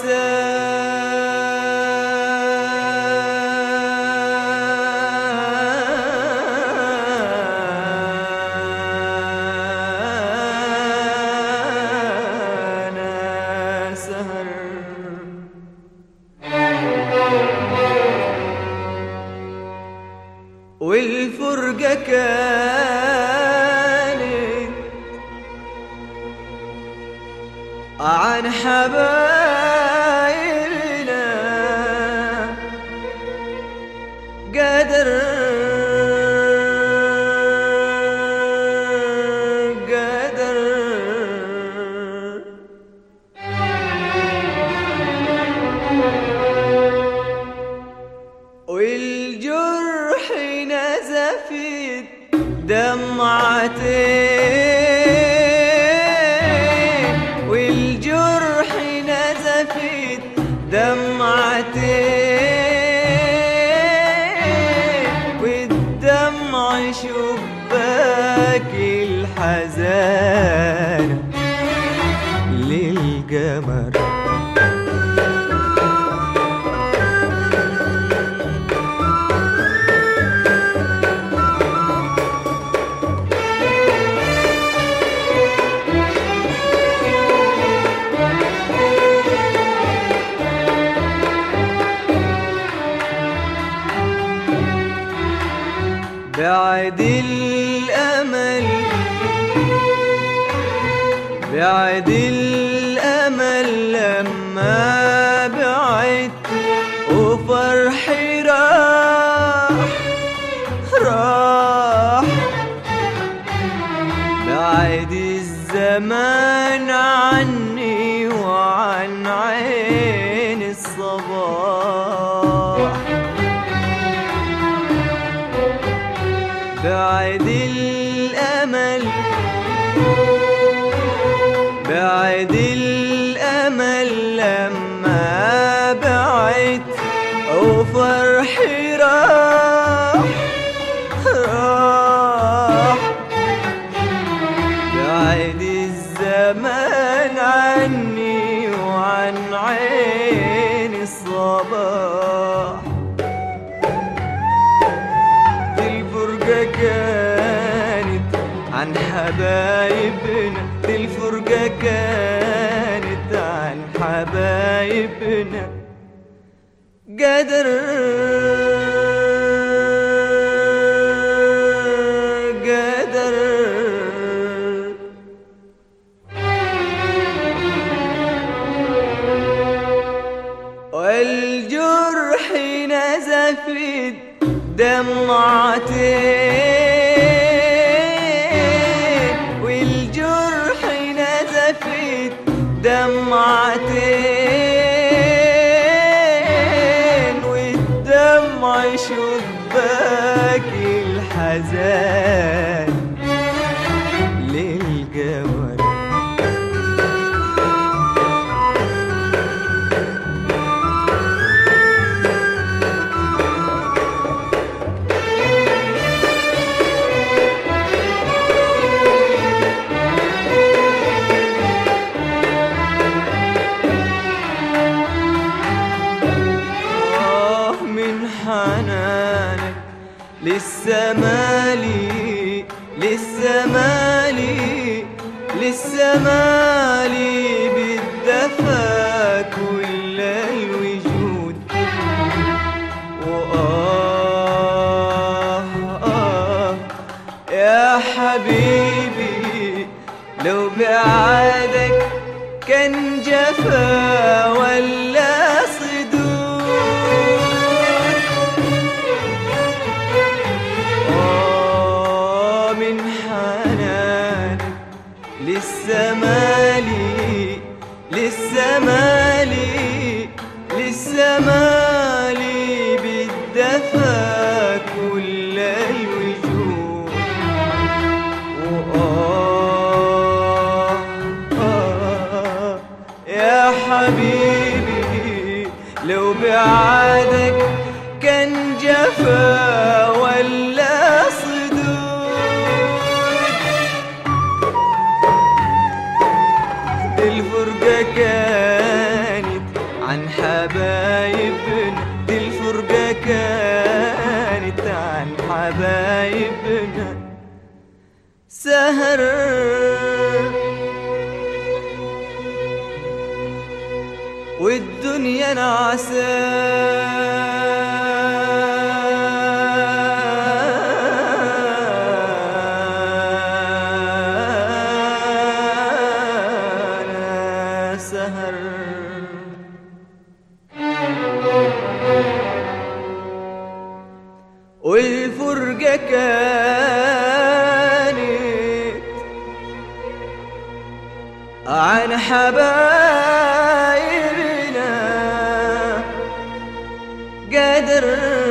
نسانا سهر والفرقة كانت عن حبايبنا قدر قدر والجرح نزفت دمعتين والجرح نزفت دمعتين والدمع شباك الحزان للقمر بعد الأمل بعد الأمل لما بعد وفرحي راح راح بعد الزمان عني وعن عين الصباح بعد الأمل بعد الأمل لما بعد وفرحي راح راح بعد الزمان عني وعن عين الصباح الفرقة كانت عن حبايبنا دي الفرقة كانت عن حبايبنا قدر قدر والجرح نزفت دمعتين والجرح نزفت دمعتين والدمع شباك الحزان للقمر آه من حنانك لسه مالي لسه مالي لسه مالي بالدفا كل الوجود وآه آه يا حبيبي لو بعادك كان جفا ولا صدود آه من حنانك لسه مالي لسه مالي لسه مالي بالدفا كل الوجود وآه آه يا حبيبي لو بعادك كان جفا ولا صدود الفرقة كانت عن حبايبنا دي الفرقة كانت عن حبايبنا سهر والدنيا نعسانا سهر والفرقة كانت عن حبايبنا قدر